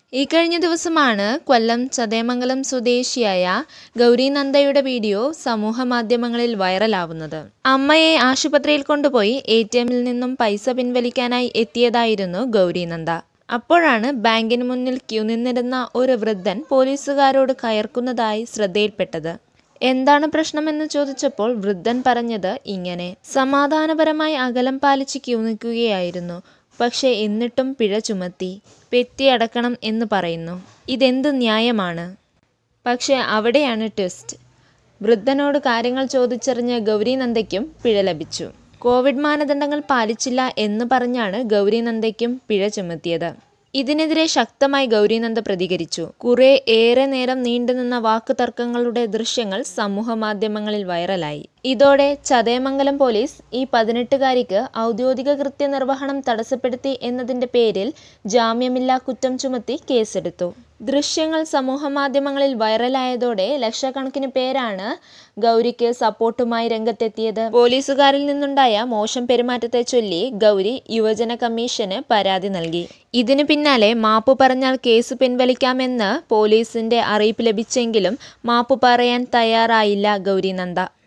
ഇക്കഴിഞ്ഞ ദിവസമാണ് കൊല്ലം ചതയമംഗലം സ്വദേശിയായ ഗൗരീനന്ദയുടെ വീഡിയോ സമൂഹമാധ്യമങ്ങളിൽ വൈറലാവുന്നത് അമ്മയെ ആശുപത്രിയിൽ കൊണ്ടുപോയി എ ടി എമ്മിൽ നിന്നും പൈസ പിൻവലിക്കാനായി എത്തിയതായിരുന്നു ഗൗരീനന്ദ അപ്പോഴാണ് ബാങ്കിന് മുന്നിൽ ക്യൂ നിന്നിരുന്ന ഒരു വൃദ്ധൻ പോലീസുകാരോട് കയർക്കുന്നതായി ശ്രദ്ധയിൽപ്പെട്ടത് എന്താണ് പ്രശ്നമെന്ന് ചോദിച്ചപ്പോൾ വൃദ്ധൻ പറഞ്ഞത് ഇങ്ങനെ സമാധാനപരമായി അകലം പാലിച്ച് ക്യൂ നിൽക്കുകയായിരുന്നു പക്ഷേ എന്നിട്ടും പിഴ ചുമത്തി പെറ്റി അടക്കണം എന്ന് പറയുന്നു ഇതെന്ത് ന്യായമാണ് പക്ഷേ അവിടെയാണ് ട്വിസ്റ്റ് വൃദ്ധനോട് കാര്യങ്ങൾ ചോദിച്ചറിഞ്ഞ ഗൗരീനന്ദയ്ക്കും പിഴ ലഭിച്ചു കോവിഡ് മാനദണ്ഡങ്ങൾ പാലിച്ചില്ല എന്ന് പറഞ്ഞാണ് ഗൗരീനന്ദയ്ക്കും പിഴ ചുമത്തിയത് ഇതിനെതിരെ ശക്തമായി ഗൗരീനന്ദ പ്രതികരിച്ചു കുറെ ഏറെ നേരം നീണ്ടുനിന്ന വാക്കുതർക്കങ്ങളുടെ ദൃശ്യങ്ങൾ സമൂഹ മാധ്യമങ്ങളിൽ വൈറലായി ഇതോടെ ചതയമംഗലം പോലീസ് ഈ പതിനെട്ടുകാരിക്ക് ഔദ്യോഗിക കൃത്യനിർവഹണം തടസ്സപ്പെടുത്തി എന്നതിന്റെ പേരിൽ ജാമ്യമില്ലാ കുറ്റം ചുമത്തി കേസെടുത്തു ദൃശ്യങ്ങൾ സമൂഹമാധ്യമങ്ങളിൽ വൈറലായതോടെ ലക്ഷക്കണക്കിന് പേരാണ് ഗൗരിക്ക് സപ്പോർട്ടുമായി രംഗത്തെത്തിയത് പോലീസുകാരിൽ നിന്നുണ്ടായ മോശം പെരുമാറ്റത്തെ ചൊല്ലി ഗൗരി യുവജന കമ്മീഷന് പരാതി നൽകി ഇതിനു പിന്നാലെ മാപ്പു പറഞ്ഞാൽ കേസ് പിൻവലിക്കാമെന്ന് പോലീസിന്റെ അറിയിപ്പ് ലഭിച്ചെങ്കിലും മാപ്പു പറയാൻ തയ്യാറായില്ല ഗൗരിനന്ദ